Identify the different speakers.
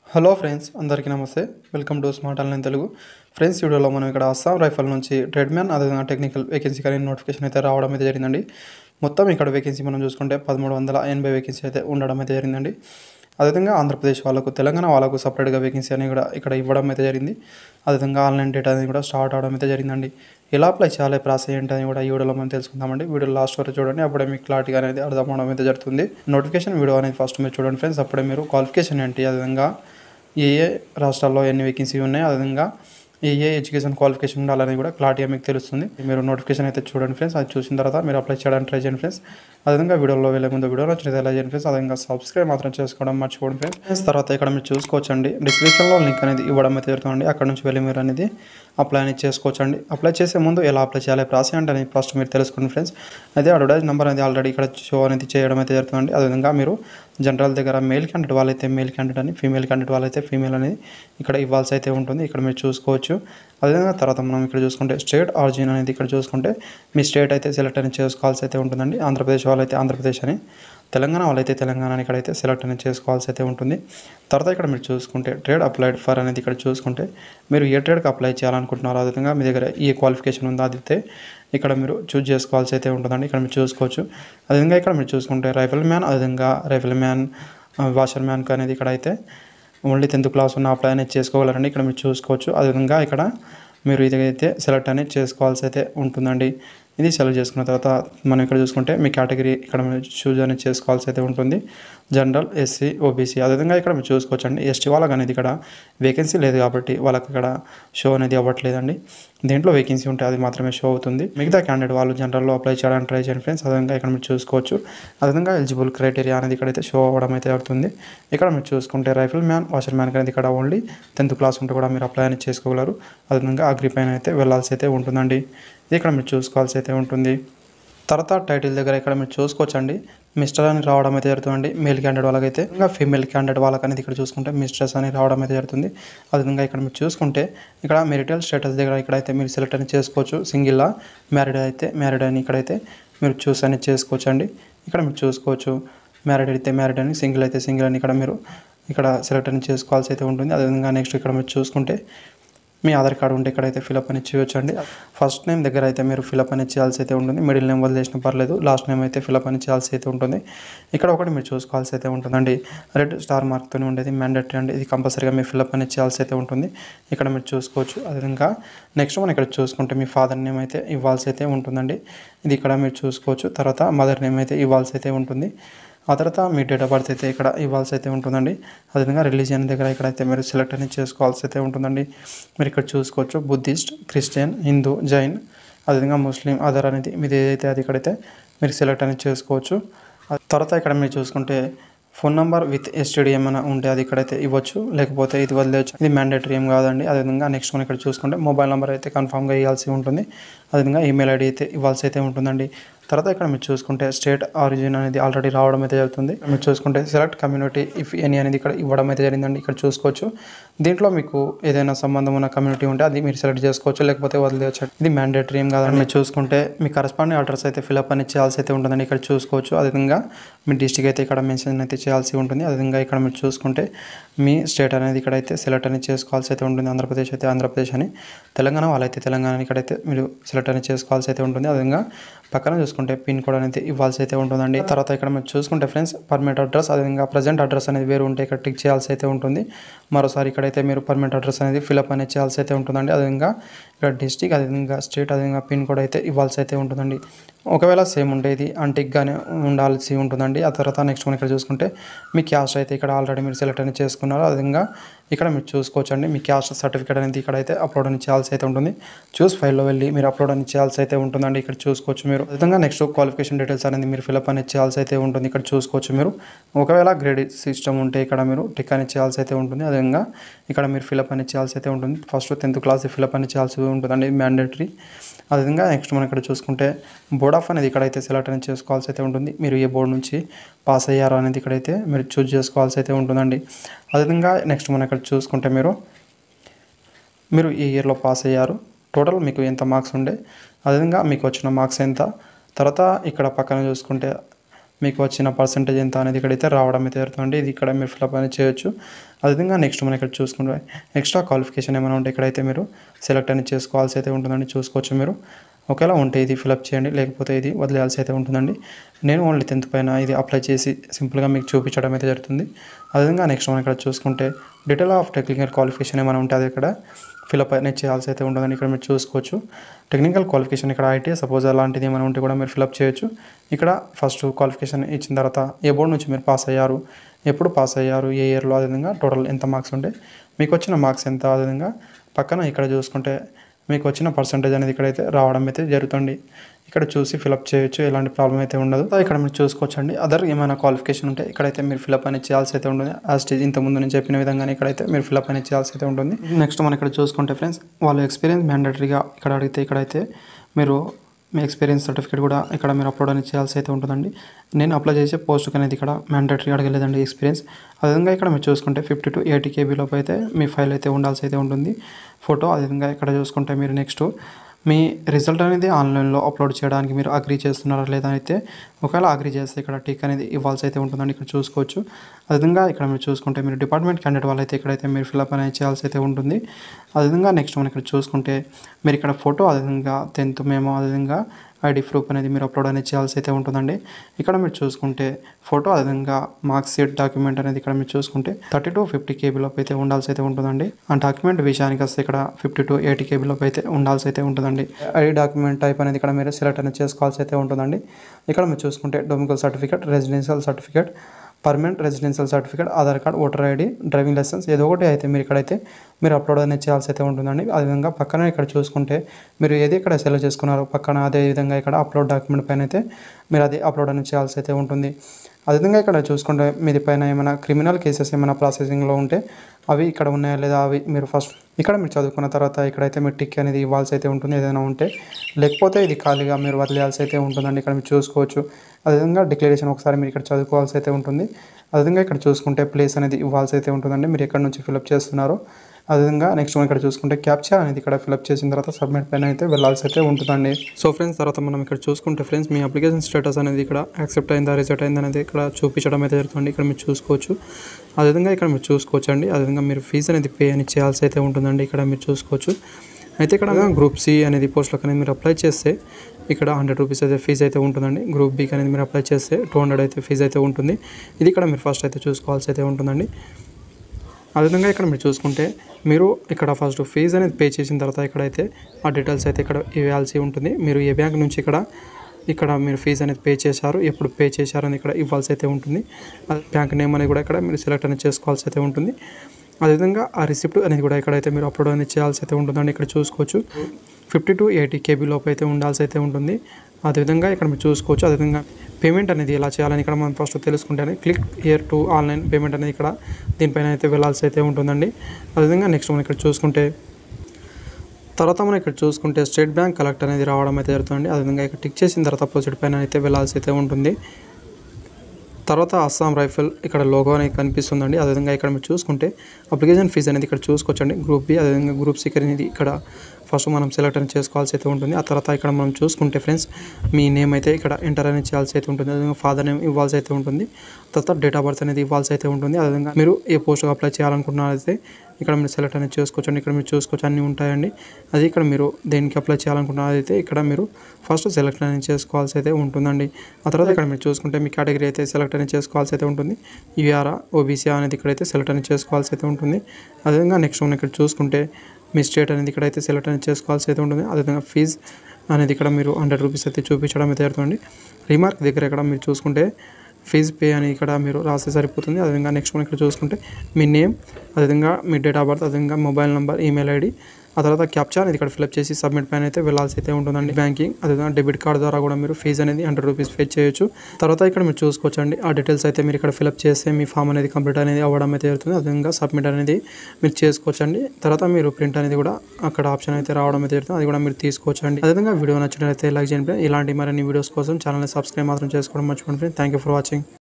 Speaker 1: hello friends అందరికీ నమస్తే welcome to smart online Telugu friends ఈ వీడియోలో మనం ఇక్కడ అస్సాం రైఫల్ నుంచి ట్రేడ్ మ్యాన్ అదేవిధంగా టెక్నికల్ వేకెన్సీ కానీ నోటిఫికేషన్ అయితే రావడం అయితే జరిగిందండి మొత్తం ఇక్కడ వేకెన్సీ మనం చూసుకుంటే పదమూడు వందల ఎనభై వేకెన్సీ అయితే ఉండడం అయితే జరిగిందండి అదేవిధంగా ఆంధ్రప్రదేశ్ వాళ్ళకు తెలంగాణ వాళ్ళకు సపరేట్గా వేకెన్సీ అని కూడా ఇక్కడ ఇవ్వడం అయితే జరిగింది అదేవిధంగా ఆన్లైన్ డేటా అనేది కూడా స్టార్ట్ అవడం అయితే జరిగిందండి ఎలా అప్లై చేయాలి ప్రాసెస్ ఏంటి అని కూడా ఈ వీడియోలో మనం తెలుసుకుందామండి వీడియో లాస్ట్ వరకు చూడండి అప్పుడే మీకు క్లారిటీగా అనేది అర్థం అవడం అయితే జరుగుతుంది నోటిఫికేషన్ వీడియో అనేది ఫస్ట్ మీరు చూడండి ఫ్రెండ్స్ అప్పుడే మీరు క్వాలిఫికేషన్ ఏంటి అదేవిధంగా ఏ ఏ రాష్ట్రాల్లో ఎన్ని వేకెన్సీ ఉన్నాయి అదేవిధంగా ఏ ఏ ఎడ్యుకేషన్ క్వాలిఫికేషన్ ఉండాలని కూడా క్లారిటీగా మీకు తెలుస్తుంది మీరు నోటిఫికేషన్ అయితే చూడండి ఫ్రెండ్స్ అది చూసిన తర్వాత మీరు అప్లై చేయడానికి ట్రై చేయండి ఫ్రెండ్స్ అదేవిధంగా వీడియోలో వెళ్ళే ముందు వీడియో నచ్చినది ఎలా చేయండి ఫ్రెండ్స్ అదేవిధంగా సబ్స్క్రైబ్ మాత్రం చేసుకోవడం మర్చిపోండి ఫ్రెండ్స్ ఫ్రెండ్స్ తర్వాత ఇక్కడ మీరు చూసుకోవచ్చండి డిస్క్రిప్షన్లో లింక్ అనేది ఇవ్వడం అయితే జరుగుతుంది అక్కడ నుంచి వెళ్ళి మీరు అనేది అప్లై అనేది చేసుకోవచ్చండి అప్లై చేసే ముందు ఎలా అప్లై చేయాలి ప్రాసెస్ అంటే అనేది ఫస్ట్ మీరు తెలుసుకోండి ఫ్రెండ్స్ అయితే అడ్వర్టైజ్ నెంబర్ అనేది ఆల్రెడీ ఇక్కడ షో అనేది చేయడం అయితే జరుగుతుందండి అదేవిధంగా మీరు జనరల్ దగ్గర మేల్ క్యాండిడేట్ వాళ్ళైతే మేల్ క్యాండిడేట్ అని ఫీమేల్ క్యాండిడేట్ వాళ్ళైతే ఫీమేల్ అనేది ఇక్కడ ఇవ్వాల్సి అయితే ఉంటుంది ఇక్కడ మీరు చూసుకోవచ్చు అదేవిధంగా తర్వాత మనం ఇక్కడ చూసుకుంటే స్టేట్ ఆరిజిన్ అనేది ఇక్కడ చూసుకుంటే మీ స్టేట్ అయితే సెలెక్ట్ అనేది చేసుకోవాల్సి అయితే ఉంటుందండి ఆంధ్రప్రదేశ్ వాళ్ళైతే ఆంధ్రప్రదేశ్ అని తెలంగాణ వాళ్ళైతే తెలంగాణ అని ఇక్కడైతే సెలెక్ట్ అనేది చేసుకోవాల్సి అయితే ఉంటుంది తర్వాత ఇక్కడ మీరు చూసుకుంటే ట్రేడ్ అప్లైడ్ ఫర్ అనేది ఇక్కడ చూసుకుంటే మీరు ఏ ట్రేడ్కి అప్లై చేయాలనుకుంటున్నారో అదేవిధంగా మీ దగ్గర ఏ క్వాలిఫికేషన్ ఉందో అది అయితే ఇక్కడ మీరు చూజ్ చేసుకోవాల్సి అయితే ఉంటుందండి ఇక్కడ మీరు చూసుకోవచ్చు అదేవిధంగా ఇక్కడ మీరు చూసుకుంటే రైఫిల్ మ్యాన్ అదేవిధంగా రైఫిల్ మ్యాన్ వాషర్ మ్యాన్ అనేది ఇక్కడ అయితే ఓన్లీ టెన్త్ క్లాస్ ఉన్న అప్లై అనేది చేసుకోగలరండి ఇక్కడ మీరు చూసుకోవచ్చు అదేవిధంగా ఇక్కడ మీరు ఇదైతే సెలెక్ట్ అనేది చేసుకోవాల్సి అయితే ఉంటుందండి ఇది సెలెక్ట్ చేసుకున్న తర్వాత మనం ఇక్కడ చూసుకుంటే మీ కేటగిరీ ఇక్కడ మీరు చూజ్ అనేది చేసుకోవాల్సి అయితే ఉంటుంది జనరల్ ఎస్సీ ఓబీసీ అదేవిధంగా ఇక్కడ మీరు చూసుకోవచ్చు అండి ఎస్టీ వాళ్ళకి అనేది ఇక్కడ వేకెన్సీ లేదు కాబట్టి వాళ్ళకి ఇక్కడ షో అనేది అవ్వట్లేదండి దీంట్లో వేకెన్సీ ఉంటే అది మాత్రమే షో అవుతుంది మిగతా క్యాండిడేట్ వాళ్ళు జనరల్లో అప్లై చేయడానికి ట్రై చేయండి ఫ్రెండ్స్ అదేవిధంగా ఇక్కడ మీరు చూసుకోవచ్చు అదేవిధంగా ఎలిజిబుల్ క్రైటీరియా అనేది ఇక్కడైతే షో అవ్వడం అయితే అవుతుంది ఇక్కడ మీరు చూసుకుంటే రైఫిల్ మ్యాన్ వాషర్ మ్యాన్ అనేది ఇక్కడ ఓన్లీ టెన్త్ క్లాస్ ఉంటే కూడా మీరు అప్లై అనేది చేసుకోగలరు అదేవిధంగా అగ్రి పైన అయితే వెళ్ళాల్సి అయితే ఉంటుందండి ఇది ఇక్కడ మీరు చూసుకోవాల్సి అయితే ఉంటుంది తర్వాత టైటిల్ దగ్గర ఇక్కడ మీరు చూసుకోవచ్చండి మిస్టర్ అని రావడం అయితే జరుగుతుంది మేల్ క్యాండిడేట్ వాళ్ళకైతే ఇంకా ఫీమేల్ క్యాండిడేట్ వాళ్ళకి అనేది ఇక్కడ చూసుకుంటే మిస్టర్స్ అని రావడం అయితే జరుగుతుంది అదేవిధంగా ఇక్కడ మీరు చూసుకుంటే ఇక్కడ మెరిటల్ స్టేటస్ దగ్గర ఇక్కడైతే మీరు సెలెక్ట్ అని చేసుకోవచ్చు సింగిల్లా మ్యారీడ్ అయితే మ్యారీడ్ అని ఇక్కడైతే మీరు చూస్ అనేది చేసుకోవచ్చు అండి ఇక్కడ మీరు చూసుకోవచ్చు మ్యారీడ్ అయితే మ్యారీడ్ అని సింగిల్ అయితే సింగిల్ అని ఇక్కడ మీరు ఇక్కడ సెలెక్ట్ అని చేసుకోవాల్సి అయితే ఉంటుంది అదేవిధంగా నెక్స్ట్ ఇక్కడ మీరు చూసుకుంటే మీ ఆధార్ కార్డు ఉంటే ఇక్కడైతే ఫిలప్ అని చేయొచ్చు అండి ఫస్ట్ నేమ్ దగ్గర అయితే మీరు ఫిలప్ అని చేయాల్సి అయితే ఉంటుంది మిడిల్ నేమ్ వదిలేసిన పర్లేదు లాస్ట్ నేమ్ అయితే ఫిలప్ అని చేయాల్సి అయితే ఉంటుంది ఇక్కడ ఒకటి మీరు చూసుకోవాల్సి అయితే ఉంటుందండి రెడ్ స్టార్ మార్క్తో ఉండేది మ్యాండేటరీ అండి ఇది కంపల్సరీగా మీరు ఫిలప్ అని చేయాల్సి అయితే ఉంటుంది ఇక్కడ మీరు చూసుకోవచ్చు అదేవిధంగా నెక్స్ట్ మనం ఇక్కడ చూసుకుంటే మీ ఫాదర్ నేమ్ అయితే ఇవ్వాల్సి అయితే ఉంటుందండి ఇది ఇక్కడ మీరు చూసుకోవచ్చు తర్వాత మదర్ నేమ్ అయితే ఇవ్వాల్సి అయితే ఉంటుంది ఆ తర్వాత మీ డేట్ ఆఫ్ బర్త్ అయితే ఇక్కడ ఇవ్వాల్సి అయితే ఉంటుందండి అదేవిధంగా రిలీజియన్ దగ్గర ఇక్కడైతే మీరు సెలెక్ట్ అనేది చేసుకోవాల్సి అయితే ఉంటుందండి మీరు ఇక్కడ చూసుకోవచ్చు బుద్ధిస్ట్ క్రిస్టియన్ హిందూ జైన్ అదేవిధంగా ముస్లిం అదర్ అనేది మీది ఏదైతే అది ఇక్కడైతే మీరు సెలెక్ట్ అనేది చేసుకోవచ్చు ఆ తర్వాత ఇక్కడ మీరు చూసుకుంటే ఫోన్ నెంబర్ విత్ ఎస్టీడీ ఏమైనా ఉంటే అది ఇక్కడైతే ఇవ్వచ్చు లేకపోతే ఇది వదిలేయచ్చు ఇది మ్యాండేటరీ ఏం కాదండి అదేవిధంగా నెక్స్ట్ మనం ఇక్కడ చూసుకుంటే మొబైల్ నెంబర్ అయితే కన్ఫామ్గా ఇవ్వాల్సి ఉంటుంది అదేవిధంగా ఈమెయిల్ ఐడి అయితే ఇవ్వాల్సి అయితే ఉంటుందండి తర్వాత ఇక్కడ మీరు చూసుకుంటే స్టేట్ ఆరిజిన్ అనేది ఆల్రెడీ రావడం అయితే జరుగుతుంది మీరు చూసుకుంటే సెలెక్ట్ కమ్యూనిటీ ఇఫ్ ఎనీ అనేది ఇక్కడ ఇవ్వడం అయితే జరిగిందండి ఇక్కడ చూసుకోవచ్చు దీంట్లో మీకు ఏదైనా సంబంధం ఉన్న కమ్యూనిటీ ఉంటే అది మీరు సెలెక్ట్ చేసుకోవచ్చు లేకపోతే వదిలేయచ్చు ఇది మ్యాండేటరీ ఏం కాదండి మీరు చూసుకుంటే మీ కరస్పాండింగ్ అడ్రస్ అయితే ఫిల్అప్ అని చేయాల్సి అయితే ఉంటుందండి ఇక్కడ చూసుకోవచ్చు అదేవిధంగా మీ డిస్టిక్ అయితే ఇక్కడ మెన్షన్ అయితే చేయాల్సి ఉంటుంది అదేవిధంగా ఇక్కడ మీరు చూసుకుంటే మీ స్టేట్ అనేది ఇక్కడైతే సెలెక్ట్ అనేది చేసుకోవాల్సి అయితే ఉంటుంది ఆంధ్రప్రదేశ్ అయితే ఆంధ్రప్రదేశ్ అని తెలంగాణ వాళ్ళైతే తెలంగాణ అని ఇక్కడైతే మీరు సెలెక్ట్ అనేది చేసుకోవాల్సి అయితే ఉంటుంది అదేవిధంగా పక్కన చూసుకుంటే పిన్ కోడ్ అనేది ఇవ్వాల్సి అయితే ఉంటుందండి తర్వాత ఇక్కడ మీరు చూసుకుంటే ఫ్రెండ్స్ పర్మనెంట్ అడ్రస్ అదేవిధంగా ప్రజెంట్ అడ్రస్ అనేది వేరు ఉంటే ఇక్కడ టిక్ చేయాల్సి అయితే ఉంటుంది మరోసారి ఇక్కడైతే మీరు పర్మనెంట్ అడ్రస్ అనేది ఫిల్అప్ అనేది చేయాల్సి అయితే ఉంటుందండి అదేవిధంగా ఇక్కడ డిస్టిక్ అదేవిధంగా స్టేట్ అదేవిధంగా పిన్ కోడ్ అయితే ఇవ్వాల్సి అయితే ఉంటుందండి ఒకవేళ సేమ్ ఉండేది అంటిక్గానే ఉండాల్సి ఉంటుందండి ఆ తర్వాత నెక్స్ట్ మనం ఇక్కడ చూసుకుంటే మీ క్యాస్ట్ అయితే ఇక్కడ ఆల్రెడీ మీరు సెలెక్ట్ అనేది చేసుకున్నారు అదేవిధంగా ఇక్కడ మీరు చూసుకోవచ్చు అండి మీ క్యాస్ట్ సర్టిఫికేట్ అనేది ఇక్కడైతే అప్లోడ్ అని చేయాల్సి అయితే ఉంటుంది చూస్ ఫైల్లో వెళ్ళి మీరు అప్లోడ్ అని చేయాల్సి అయితే ఉంటుందండి ఇక్కడ చూసుకోవచ్చు మీరు విధంగా నెక్స్ట్ క్వాలిఫికేషన్ డీటెయిల్స్ అనేది మీరు ఫిల్అప్ అనేది చేయాల్సి అయితే ఉంటుంది ఇక్కడ చూసుకోవచ్చు మీరు ఒకవేళ గ్రేడ్ సిస్టమ్ ఉంటే ఇక్కడ మీరు టిక్ అనేది చేయాల్సి అయితే ఉంటుంది అదేవిధంగా ఇక్కడ మీరు ఫిల్అప్ అనేది చేయాల్సి అయితే ఉంటుంది ఫస్ట్ టెన్త్ క్లాస్ ఫిల్అప్ అనేది చేయాల్సి ఉంటుందండి మ్యాండేటరీ అదేవిధంగా నెక్స్ట్ మనం ఇక్కడ చూసుకుంటే బోర్డ్ ఆఫ్ అనేది ఇక్కడైతే సెలెక్ట్ అనేది చేసుకోవాల్సి అయితే ఉంటుంది మీరు ఏ బోర్డు నుంచి పాస్ అయ్యారో అనేది ఇక్కడైతే మీరు చూజ్ చేసుకోవాల్సి అయితే ఉంటుందండి అదేవిధంగా నెక్స్ట్ మనం ఇక్కడ చూసుకుంటే మీరు మీరు ఏ ఇయర్లో పాస్ అయ్యారు టోటల్ మీకు ఎంత మార్క్స్ ఉండే అదేవిధంగా మీకు వచ్చిన మార్క్స్ ఎంత తర్వాత ఇక్కడ పక్కన చూసుకుంటే మీకు వచ్చిన పర్సంటేజ్ ఎంత అనేది ఇక్కడైతే రావడం అయితే జరుగుతుంది ఇది ఇక్కడ మీరు ఫిల్అప్ అనేది చేయొచ్చు అదేవిధంగా నెక్స్ట్ మనం ఇక్కడ చూసుకుంటే ఎక్స్ట్రా క్వాలిఫికేషన్ ఏమైనా ఉంటే ఇక్కడైతే మీరు సెలెక్ట్ అనేది చేసుకోవాల్సి అయితే ఉంటుందండి చూసుకోవచ్చు మీరు ఒకవేళ ఉంటే ఇది ఫిలప్ చేయండి లేకపోతే ఇది వదిలేయాల్సి అయితే ఉంటుందండి నేను ఓన్లీ టెన్త్ పైన ఇది అప్లై చేసి సింపుల్గా మీకు చూపించడం అయితే జరుగుతుంది అదేవిధంగా నెక్స్ట్ మనం ఇక్కడ చూసుకుంటే డీటెయిల్ ఆఫ్ టెక్నికల్ క్వాలిఫికేషన్ ఏమైనా ఉంటే అది ఇక్కడ ఫిలప్ అనేది చేయాల్సి అయితే ఉంటుందని ఇక్కడ మీరు చూసుకోవచ్చు టెక్నికల్ క్వాలిఫికేషన్ ఇక్కడ ఐటీ సపోజ్ అలాంటిది ఏమైనా ఉంటే కూడా మీరు ఫిలప్ చేయొచ్చు ఇక్కడ ఫస్ట్ క్వాలిఫికేషన్ ఇచ్చిన తర్వాత ఏ బోర్డు నుంచి మీరు పాస్ అయ్యారు ఎప్పుడు పాస్ అయ్యారు ఏ ఇయర్లో అదేవిధంగా టోటల్ ఎంత మార్క్స్ ఉంటే మీకు వచ్చిన మార్క్స్ ఎంత అదేవిధంగా పక్కన ఇక్కడ చూసుకుంటే మీకు వచ్చిన పర్సంటేజ్ అనేది ఇక్కడైతే రావడం అయితే జరుగుతుంది ఇక్కడ చూసి ఫిలప్ చేయొచ్చు ఎలాంటి ప్రాబ్లం అయితే ఉండదు ఇక్కడ మీరు చూసుకోవచ్చండి అదర్ ఏమైనా క్వాలిఫికేషన్ ఉంటే ఇక్కడైతే మీరు ఫిలప్ అనేది చేయాల్సి అయితే ఉంటుంది యాజ్ ఇట్ ఇంత ముందు నేను చెప్పిన విధంగానే ఇక్కడైతే మీరు ఫిలప్ అనేది చేయాల్సి అయితే ఉంటుంది నెక్స్ట్ మనం ఇక్కడ చూసుకుంటే ఫ్రెండ్స్ వాళ్ళ ఎక్స్పీరియన్స్ మ్యాండటరీగా ఇక్కడ అడిగితే ఇక్కడైతే మీరు మీ ఎక్స్పీరియన్స్ సర్టిఫికేట్ కూడా ఇక్కడ మీరు అప్లోడ్ అనేది చేయాల్సి అయితే ఉంటుందండి నేను అప్లై చేసే పోస్ట్కి అనేది ఇక్కడ మ్యాండటరీ అడగలేదండి ఎక్స్పీరియన్స్ అదేవిధంగా ఇక్కడ మీరు చూసుకుంటే ఫిఫ్టీ టు ఎయిటీ కేబీలోపు అయితే మీ ఫైల్ అయితే ఉండాల్సి అయితే ఉంటుంది ఫోటో అదేవిధంగా ఇక్కడ చూసుకుంటే మీరు నెక్స్ట్ మీ రిజల్ట్ అనేది ఆన్లైన్లో అప్లోడ్ చేయడానికి మీరు అగ్రీ చేస్తున్నారా లేదా అయితే ఒకవేళ అగ్రీ చేస్తే ఇక్కడ టిక్ అనేది ఇవ్వాల్సి అయితే ఉంటుందండి ఇక్కడ చూసుకోవచ్చు అదేవిధంగా ఇక్కడ మీరు చూసుకుంటే మీరు డిపార్ట్మెంట్ క్యాండిడేట్ వాళ్ళైతే ఇక్కడైతే మీరు ఫిల్అప్ అనేది చేయాల్సి అయితే ఉంటుంది అదేవిధంగా నెక్స్ట్ మనం ఇక్కడ చూసుకుంటే మీరు ఇక్కడ ఫోటో అదేవిధంగా టెన్త్ మేము అదేవిధంగా ఐడి ప్రూఫ్ అనేది మీరు అప్లోడ్ అనేది చేయాల్సి అయితే ఉంటుందండి ఇక్కడ మీరు చూసుకుంటే ఫోటో అదేవిధంగా మార్క్స్ షీట్ డాక్యుమెంట్ అనేది ఇక్కడ మీరు చూసుకుంటే థర్టీ టు ఫిఫ్టీ కేబీలోపు అయితే ఉండాల్సి అయితే ఉంటుందండి ఆ డాక్యుమెంట్ విషయానికి వస్తే ఇక్కడ ఫిఫ్టీ టు ఎయిటీ కేబీలోపు అయితే ఉండాల్సి అయితే ఉంటుందండి ఐడి డాక్యుమెంట్ టైప్ అనేది ఇక్కడ మీరు సెలెక్ట్ అనేది చేసుకోవాల్సి అయితే ఉంటుందండి ఇక్కడ మీరు చూసుకుంటే domicile certificate residential certificate permanent residential certificate Aadhaar card voter ID driving licence ఏదో ఒకటి అయితే మీరు ఇక్కడైతే మీరు అప్లోడ్ అనేది చేయాల్సి అయితే ఉంటుందండి అదేవిధంగా పక్కన ఇక్కడ చూసుకుంటే మీరు ఏది ఇక్కడ సెలెక్ట్ చేసుకున్నారో పక్కన అదే విధంగా ఇక్కడ అప్లోడ్ డాక్యుమెంట్ పైన అయితే మీరు అది అప్లోడ్ అనేది చేయాల్సి అయితే ఉంటుంది అదేవిధంగా ఇక్కడ చూసుకుంటే మీది పైన ఏమైనా క్రిమినల్ కేసెస్ ఏమైనా ప్రాసెసింగ్లో ఉంటే అవి ఇక్కడ ఉన్నాయా లేదా అవి మీరు ఫస్ట్ ఇక్కడ మీరు చదువుకున్న తర్వాత ఇక్కడైతే మీరు టిక్ అనేది ఇవ్వాల్సి అయితే ఉంటుంది ఏదైనా ఉంటే లేకపోతే ఇది ఖాళీగా మీరు వదిలేయాల్సి అయితే ఉంటుందండి ఇక్కడ మీరు చూసుకోవచ్చు అదేవిధంగా డిక్లరేషన్ ఒకసారి మీరు ఇక్కడ చదువుకోవాల్సి అయితే ఉంటుంది అదేవిధంగా ఇక్కడ చూసుకుంటే ప్లేస్ అనేది ఇవ్వాల్సి అయితే ఉంటుందండి మీరు ఎక్కడి నుంచి ఫిలప్ చేస్తున్నారో అదేవిధంగా నెక్స్ట్ మనం ఇక్కడ చూసుకుంటే క్యాప్చా అనేది ఇక్కడ ఫిలప్ చేసిన తర్వాత సబ్మిట్ పైన అయితే వెళ్ళాల్సి అయితే ఉంటుందండి సో ఫ్రెండ్స్ తర్వాత మనం ఇక్కడ చూసుకుంటే ఫ్రెండ్స్ మీ అప్లికేషన్ స్టేటస్ అనేది ఇక్కడ యాక్సెప్ట్ అయిందా రిజెక్ట్ అయిందా అనేది ఇక్కడ చూపించడం అయితే జరుగుతుంది ఇక్కడ మీరు చూసుకోవచ్చు అదేవిధంగా ఇక్కడ మీరు చూసుకోవచ్చు అండి అదేవిధంగా మీరు ఫీజు అనేది పే అని చేయాల్సి అయితే ఉంటుందండి ఇక్కడ మీరు చూసుకోవచ్చు అయితే ఇక్కడ గ్రూప్ సి అనేది పోస్టులకు అనేది మీరు అప్లై చేస్తే ఇక్కడ హండ్రెడ్ రూపీస్ అయితే ఫీజు అయితే ఉంటుందండి గ్రూప్ బీకి అనేది మీరు అప్లై చేస్తే టూ హండ్రెడ్ అయితే ఫీజు అయితే ఉంటుంది ఇది ఇక్కడ మీరు ఫస్ట్ అయితే చూసుకోవాల్సి అయితే ఉంటుందండి అదేవిధంగా ఇక్కడ మీరు చూసుకుంటే మీరు ఇక్కడ ఫస్ట్ ఫీజు అనేది పే చేసిన తర్వాత ఇక్కడైతే ఆ డీటెయిల్స్ అయితే ఇక్కడ ఇవ్వాల్సి ఉంటుంది మీరు ఏ బ్యాంక్ నుంచి ఇక్కడ ఇక్కడ మీరు ఫీజు అనేది పే చేశారు ఎప్పుడు పే చేశారు అని ఇక్కడ ఇవ్వాల్సి అయితే ఉంటుంది బ్యాంక్ నేమ్ అనేది కూడా ఇక్కడ మీరు సెలెక్ట్ అనేది చేసుకోవాల్సి అయితే ఉంటుంది అదేవిధంగా ఆ రిసిప్ట్ అనేది కూడా ఇక్కడైతే మీరు అప్లోడ్ అనేది చేయాల్సి అయితే ఉంటుందండి ఇక్కడ చూసుకోవచ్చు ఫిఫ్టీ టు ఎయిటీ కేబీ లోపు అయితే ఉండాల్సి అయితే ఉంటుంది అదేవిధంగా ఇక్కడ మీరు చూసుకోవచ్చు అదేవిధంగా పేమెంట్ అనేది ఎలా చేయాలని ఇక్కడ మనం ఫస్ట్ తెలుసుకుంటే click here to online payment అనేది ఇక్కడ దీనిపైన అయితే వెళ్ళాల్సి అయితే ఉంటుందండి అదేవిధంగా నెక్స్ట్ మనం ఇక్కడ చూసుకుంటే తర్వాత మనం ఇక్కడ చూసుకుంటే స్టేట్ బ్యాంక్ కలెక్ట్ అనేది రావడం అయితే జరుగుతుంది అదేవిధంగా ఇక్కడ టిక్ చేసిన తర్వాత ప్రొసీడ్ పైన అయితే వెళ్ళాల్సి అయితే ఉంటుంది తర్వాత అస్సాం రైఫిల్ ఇక్కడ లోగో అనేది కనిపిస్తుందండి అదేవిధంగా ఇక్కడ మీరు చూసుకుంటే అప్లికేషన్ ఫీజు అనేది ఇక్కడ చూసుకోవచ్చండి గ్రూప్ బి అదేవిధంగా గ్రూప్ సి అనేది ఇక్కడ ఫస్ట్ మనం సెలెక్ట్ అనేది చేసుకోవాల్సి అయితే ఉంటుంది ఆ తర్వాత ఇక్కడ మనం చూసుకుంటే ఫ్రెండ్స్ మీ నేమ్ అయితే ఇక్కడ ఎంటర్ అనేది చేయాల్సి అయితే ఉంటుంది అదేవిధంగా ఫాదర్ నేమ్ ఇవ్వాల్సి అయితే ఉంటుంది తర్వాత డేట్ ఆఫ్ బర్త్ అనేది ఇవ్వాల్సి అయితే ఉంటుంది అదేవిధంగా మీరు ఏ పోస్ట్కి అప్లై చేయాలనుకుంటున్నారైతే ఇక్కడ మీరు సెలెక్ట్ అనేది చేసుకోవచ్చు ఇక్కడ మీరు చూసుకోవచ్చు అన్నీ ఉంటాయండి అది ఇక్కడ మీరు దేనికి అప్లై చేయాలనుకుంటున్నారైతే ఇక్కడ మీరు ఫస్ట్ సెలెక్ట్ అనేది చేసుకోవాల్సి అయితే ఉంటుందండి ఆ తర్వాత ఇక్కడ మీరు చూసుకుంటే మీ కేటగిరీ అయితే సెలెక్ట్ అనేది చేసుకోవాల్సి అయితే ఉంటుంది యూఆర్ఆ ఓబీసీ అనేది ఇక్కడైతే సెలెక్ట్ అనేది చేసుకోవాల్సి అయితే ఉంటుంది అదేవిధంగా నెక్స్ట్ మనం ఇక్కడ చూసుకుంటే మీ స్టేట్ అనేది ఇక్కడైతే సెలెక్ట్ అనేది చేసుకోవాల్సి అయితే ఉంటుంది అదేవిధంగా ఫీజ్ అనేది ఇక్కడ మీరు హండ్రెడ్ రూపీస్ అయితే చూపించడం అయితే జరుగుతుంది రిమార్క్ దగ్గర ఇక్కడ మీరు చూసుకుంటే ఫీజ్ పే అని ఇక్కడ మీరు రాస్తే సరిపోతుంది అదేవిధంగా నెక్స్ట్ మనం ఇక్కడ చూసుకుంటే మీ నేమ్ అదేవిధంగా మీ డేట్ ఆఫ్ బర్త్ అదేవిధంగా మొబైల్ నెంబర్ ఈమెయిల్ ఐడి ఆ తర్వాత క్యాప్చా అనేది ఇక్కడ ఫిల్అప్ చేసి సబ్మిట్ పైన అయితే వెళ్ళాల్సి అయితే ఉంటుందండి బ్యాంకింగ్ అదేవిధంగా డెబిట్ కార్డ్ ద్వారా కూడా మీరు ఫీజు అనేది హండ్రెడ్ రూపీస్ పే చేయొచ్చు తర్వాత ఇక్కడ మీరు చూసుకోవచ్చండి ఆ డీటెయిల్స్ అయితే మీరు ఇక్కడ ఫిల్అప్ చేస్తే మీ ఫామ్ అనేది కంప్లీట్ అనేది అవ్వడం అయితే జరుగుతుంది అదేవిధంగా సబ్మిట్ అనేది మీరు చేసుకోవచ్చండి తర్వాత మీరు ప్రింట్ అనేది కూడా అక్కడ ఆప్షన్ అయితే రావడం అయితే జరుగుతుంది అది కూడా మీరు తీసుకోవచ్చండి అదేవిధంగా వీడియో నచ్చినట్లయితే లైక్ చేయండి ఇలాంటి మరిన్ని వీడియోస్ కోసం ఛానల్ని సబ్స్క్రైబ్ మాత్రం చేసుకోవడం మర్చిపోండి థ్యాంక్ యూ ఫర్ వాచింగ్